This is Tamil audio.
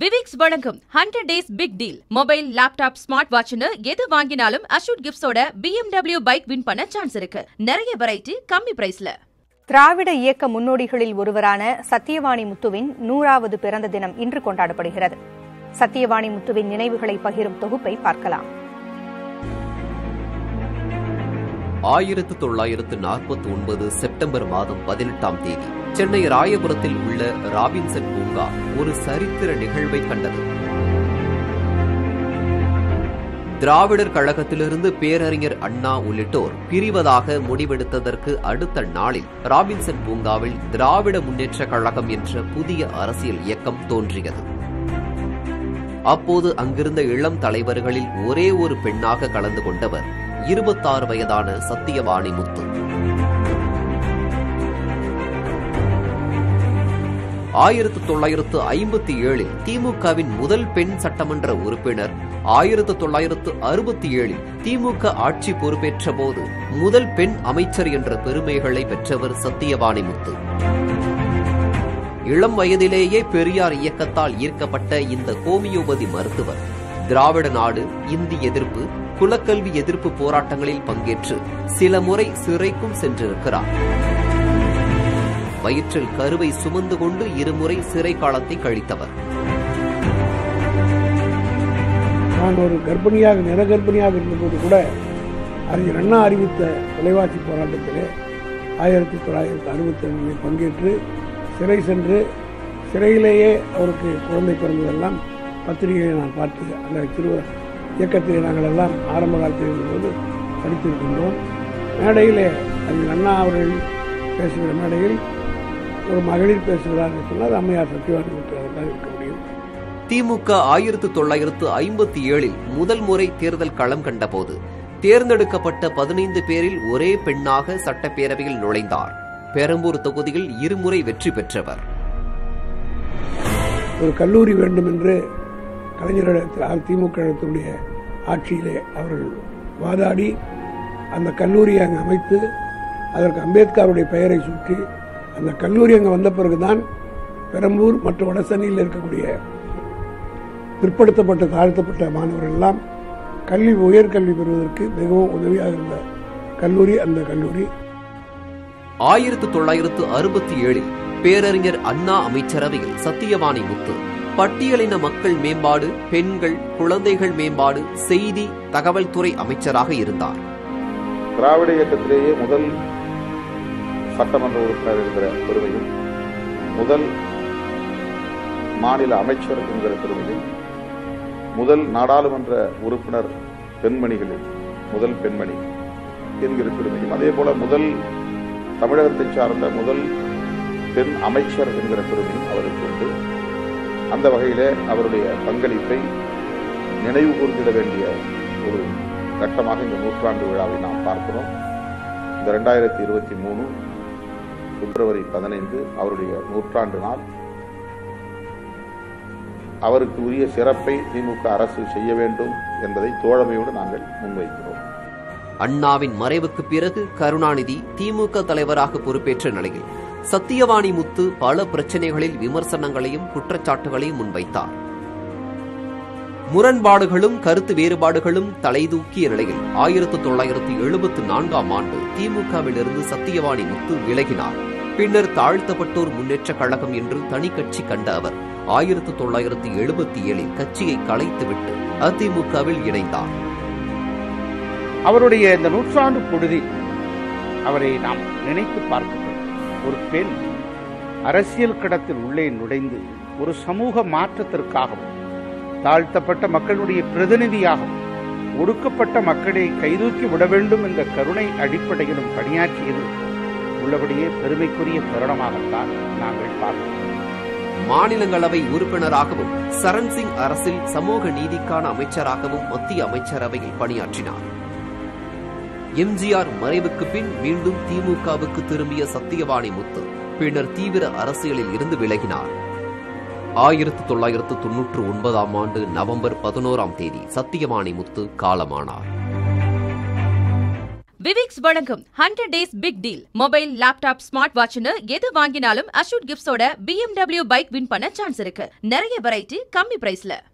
விவிக்ஸ் வழங்கும் hundred days big deal mobile laptop smart வாட்ச்னு எது வாங்கினாலும் அஷூட் கிஃப்ட்ஸோட BMW பைக் வின் பண்ண சான்ஸ் இருக்கு நிறைய வெரைட்டி கம்மி பிரைஸ்ல திராவிட இயக்க முன்னோடிகளில் ஒருவரான சத்தியவாணி முத்துவின் நூறாவது பிறந்த தினம் இன்று கொண்டாடப்படுகிறது சத்தியவாணி முத்துவின் நினைவுகளை பகிரும் தொகுப்பை பார்க்கலாம் ஆயிரத்து தொள்ளாயிரத்து நாற்பத்தி ஒன்பது செப்டம்பர் மாதம் பதினெட்டாம் தேதி சென்னை ராயபுரத்தில் உள்ள ராபின்சன் பூங்கா ஒரு சரித்திர நிகழ்வை கண்டது திராவிடர் கழகத்திலிருந்து பேரறிஞர் அண்ணா உள்ளிட்டோர் பிரிவதாக முடிவெடுத்ததற்கு அடுத்த நாளில் ராபின்சன் பூங்காவில் திராவிட முன்னேற்ற கழகம் என்ற புதிய அரசியல் இயக்கம் தோன்றியது அப்போது அங்கிருந்த இளம் தலைவர்களில் ஒரே ஒரு பெண்ணாக கலந்து கொண்டவர் இருபத்தாறு வயதான சத்தியவாணி முத்து ஆயிரத்து தொள்ளாயிரத்து ஐம்பத்தி ஏழில் திமுகவின் முதல் பெண் சட்டமன்ற உறுப்பினர் ஆயிரத்து தொள்ளாயிரத்து அறுபத்தி ஏழில் திமுக ஆட்சி பொறுப்பேற்ற போது முதல் பெண் அமைச்சர் என்ற பெருமைகளை பெற்றவர் சத்தியவாணி முத்து இளம் வயதிலேயே பெரியார் இயக்கத்தால் ஈர்க்கப்பட்ட இந்த ஹோமியோபதி மருத்துவர் திராவிட நாடு இந்தி எதிர்ப்பு குலக்கல்வி எதிர்ப்பு போராட்டங்களில் பங்கேற்று சில முறை சிறைக்கும் சென்றிருக்கிறார் வயிற்றில் கருவை சுமந்து கொண்டு இருமுறை சிறை காலத்தை கழித்தவர் நான் ஒரு கர்ப்பிணியாக நிறகர்ப்பிணியாக இருந்தபோது கூட அறிஞர் அண்ணா அறிவித்த தொலைவாசி போராட்டத்திலே ஆயிரத்தி தொள்ளாயிரத்தி அறுபத்தி ரெண்டில் பங்கேற்று சிறை சென்று சிறையிலேயே அவருக்கு குழந்தை பிறந்ததெல்லாம் பத்திரிகையை நான் பார்த்து அந்த சிறுவ இயக்கத்தில் நாங்கள் எல்லாம் ஆரம்ப காலத்தில் இருந்தபோது படித்திருக்கின்றோம் மேடையிலே அறிஞர் அண்ணா அவர்கள் பேசுகிற மேடையில் ஒரு மகளிர் பேசுகிறார் என்று சொன்னால் அம்மையார் சத்தியவாணி முத்துவதாக இருக்க முடியும் திமுக ஆயிரத்து தொள்ளாயிரத்து ஐம்பத்தி ஏழில் முதல் முறை தேர்தல் களம் கண்டபோது தேர்ந்தெடுக்கப்பட்ட பதினைந்து பேரில் ஒரே பெண்ணாக சட்டப்பேரவையில் நுழைந்தார் பெரம்பூர் தொகுதியில் இருமுறை வெற்றி பெற்றவர் ஒரு கல்லூரி வேண்டும் என்று கலைஞரிடத்தில் திமுக இடத்தினுடைய ஆட்சியிலே அவர்கள் வாதாடி அந்த கல்லூரியை அங்கே அமைத்து அதற்கு அம்பேத்கருடைய பெயரை சுற்றி அந்த கல்லூரி அங்கே வந்த பிறகுதான் பெரம்பூர் மற்றும் வடசென்னையில் இருக்கக்கூடிய பிற்படுத்தப்பட்ட தாழ்த்தப்பட்ட மாணவர்கள் எல்லாம் கல்வி உயர்கல்வி பெறுவதற்கு மிகவும் உதவியாக இருந்த கல்லூரி அந்த கல்லூரி ஆயிரத்து தொள்ளாயிரத்து அறுபத்தி ஏழில் பேரறிஞர் அண்ணா அமைச்சரவையில் சத்தியவாணி முத்து பட்டியலின மக்கள் மேம்பாடு பெண்கள் குழந்தைகள் மேம்பாடு செய்தி தகவல் துறை அமைச்சராக இருந்தார் திராவிட இயக்கத்திலேயே முதல் சட்டமன்ற உறுப்பினர் என்கிற பெருமையும் முதல் மாநில அமைச்சர் என்கிற பெருமையும் முதல் நாடாளுமன்ற உறுப்பினர் பெண்மணிகளில் முதல் பெண்மணி என்கிற பெருமையும் அதே போல முதல் தமிழகத்தை சார்ந்த முதல் பெண் அமைச்சர் என்கிற பெருமையும் அவருக்கு உண்டு அந்த வகையிலே அவருடைய பங்களிப்பை நினைவு கூர்ந்திட வேண்டிய ஒரு கட்டமாக இந்த நூற்றாண்டு விழாவை நாம் பார்க்கிறோம் இந்த ரெண்டாயிரத்தி இருபத்தி மூணு பிப்ரவரி பதினைந்து அவருடைய நூற்றாண்டு நாள் அவருக்கு உரிய சிறப்பை திமுக அரசு செய்ய வேண்டும் என்பதை தோழமையோடு நாங்கள் முன்வைக்கிறோம் அண்ணாவின் மறைவுக்கு பிறகு கருணாநிதி திமுக தலைவராக பொறுப்பேற்ற நிலையில் சத்தியவாணி முத்து பல பிரச்சனைகளில் விமர்சனங்களையும் குற்றச்சாட்டுகளையும் முன்வைத்தார் முரண்பாடுகளும் கருத்து வேறுபாடுகளும் தலைதூக்கிய நிலையில் ஆயிரத்து தொள்ளாயிரத்து எழுபத்து நான்காம் ஆண்டு திமுகவிலிருந்து சத்தியவாணி முத்து விலகினார் பின்னர் தாழ்த்தப்பட்டோர் முன்னேற்ற கழகம் என்று தனி கட்சி கண்ட அவர் ஆயிரத்து தொள்ளாயிரத்து எழுபத்தி ஏழில் கட்சியை கலைத்துவிட்டு அதிமுகவில் இணைந்தார் அவருடைய இந்த நூற்றாண்டு பொழுதில் அவரை நாம் நினைத்து பார்க்கிறோம் ஒரு பெண் அரசியல் கடத்தில் உள்ளே நுழைந்து ஒரு சமூக மாற்றத்திற்காகவும் தாழ்த்தப்பட்ட மக்களுடைய பிரதிநிதியாகவும் ஒடுக்கப்பட்ட மக்களை கைதூக்கி விட வேண்டும் என்ற கருணை அடிப்படையிலும் பணியாற்றியது உள்ளபடியே பெருமைக்குரிய தருணமாகத்தான் நாங்கள் பார்க்கிறோம் மாநிலங்களவை உறுப்பினராகவும் சரண் சிங் அரசில் சமூக நீதிக்கான அமைச்சராகவும் மத்திய அமைச்சரவையில் பணியாற்றினார் எம்ஜிஆர் மறைவுக்கு பின் மீண்டும் திமுகவுக்கு திரும்பிய சத்தியவாணி முத்து பின்னர் தீவிர அரசியலில் இருந்து விலகினார் ஆயிரத்து தொள்ளாயிரத்து தொன்னூற்று ஒன்பதாம் ஆண்டு நவம்பர் பதினோராம் தேதி சத்தியவாணி முத்து காலமானார் விவிக்ஸ் வழங்கும் hundred days big deal mobile laptop smart வாட்ச்னு எது வாங்கினாலும் அஷூட் கிஃப்ட்ஸோட BMW பைக் வின் பண்ண சான்ஸ் இருக்கு நிறைய வெரைட்டி கம்மி பிரைஸ்ல